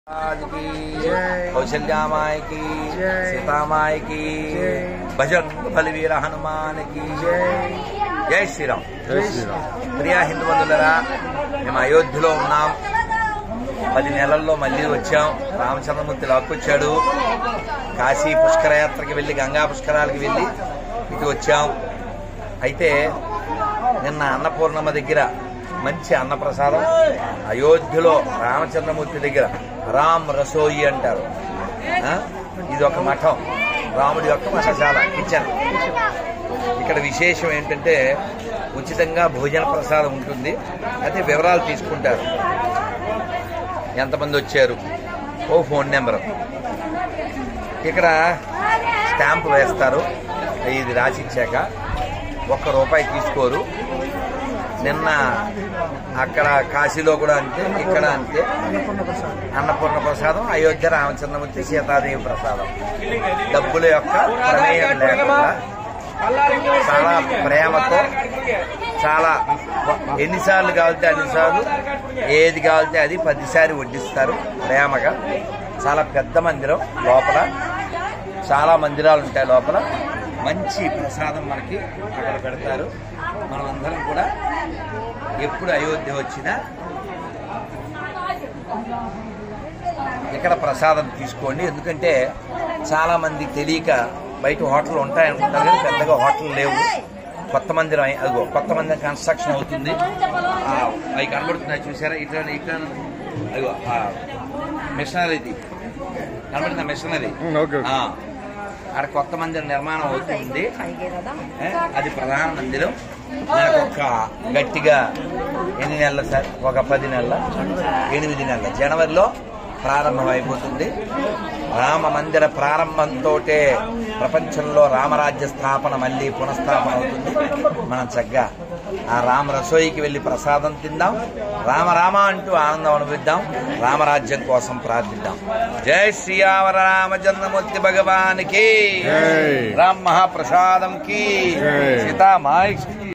రాజుకి జై. కౌశల్యామాయకి జై. సీతామాయకి జై. భజన్ బలివీర హనుమానికి జై. జై శ్రీరామ్ జై శ్రీరామ్ ప్రియా హిందూ బంధువులరా మేము అయోధ్యలో ఉన్నాం పది నెలల్లో మళ్ళీ వచ్చాం రామచంద్రమూర్తి లాక్కొచ్చాడు కాశీ పుష్కరయాత్రకి వెళ్ళి గంగా పుష్కరాలకి వెళ్ళి ఇటు వచ్చాం అయితే నిన్న అన్నపూర్ణమ్మ దగ్గర మంచి అన్నప్రసాదం అయోధ్యలో రామచంద్రమూర్తి దగ్గర రామ్ రసోయి అంటారు ఆ? ఇది ఒక మఠం రాముడి యొక్క మఠశాల కిచెన్ ఇక్కడ విశేషం ఏంటంటే ఉచితంగా భోజన ప్రసాదం ఉంటుంది అయితే వివరాలు తీసుకుంటారు ఎంతమంది వచ్చారు ఓ ఫోన్ నెంబర్ ఇక్కడ స్టాంప్ వేస్తారు ఇది రాసిచ్చాక ఒక్క రూపాయి తీసుకోరు నిన్న అక్కడ కాశీలో కూడా అంతే ఇక్కడ అంతే అన్నపూర్ణ ప్రసాద్ అన్నపూర్ణ ప్రసాదం అయోధ్య రామచంద్రమూర్తి సీతాదేవి ప్రసాదం డబ్బుల యొక్క ప్రమేయం లేకుండా చాలా ప్రేమతో చాలా ఎన్నిసార్లు కావాలితే అన్నిసార్లు ఏది కావాలితే అది పదిసారి వడ్డిస్తారు ప్రేమగా చాలా పెద్ద మందిరం లోపల చాలా మందిరాలు ఉంటాయి లోపల మంచి ప్రసాదం మనకి అక్కడ పెడతారు మనం అందరం కూడా ఎప్పుడు అయోధ్య వచ్చినా ఇక్కడ ప్రసాదం తీసుకోండి ఎందుకంటే చాలా మంది తెలియక బయట హోటల్ ఉంటాయనుకుంటారు కానీ పెద్దగా హోటల్ లేవు కొత్త మందిరం అయి- అదిగో కొత్త మందిరం కన్స్ట్రక్షన్ అవుతుంది ఆ, అవి కనబడుతున్నాయి చూసారా ఇట్లా ఇట్లా అదిగో మిషనరీది కనబడుతున్న మిషనరీ ఓకే ఆ, ఆడ కొత్త మందిరం నిర్మాణం అవుతుంది ఏ, అది ప్రధాన మందిరం మనకు ఒక గట్టిగా ఎన్ని నెలలు సార్ ఒక పది నెలల ఎనిమిది నెలల జనవరిలో ప్రారంభం అయిపోతుంది రామ మందిర ప్రారంభంతో ప్రపంచంలో రామరాజ్య స్థాపన మళ్ళీ పునఃస్థాపన అవుతుంది మనం చక్కగా ఆ రామ రసోయికి వెళ్ళి ప్రసాదం తిందాం రామ రామ అంటూ ఆనందం అనుభవిద్దాం రామరాజ్యం కోసం ప్రార్థిద్దాం జై శ్రీయావర రామచంద్రమూర్తి భగవానికి జై. రామ్ మహాప్రసాదం కి జై. సీతామాయి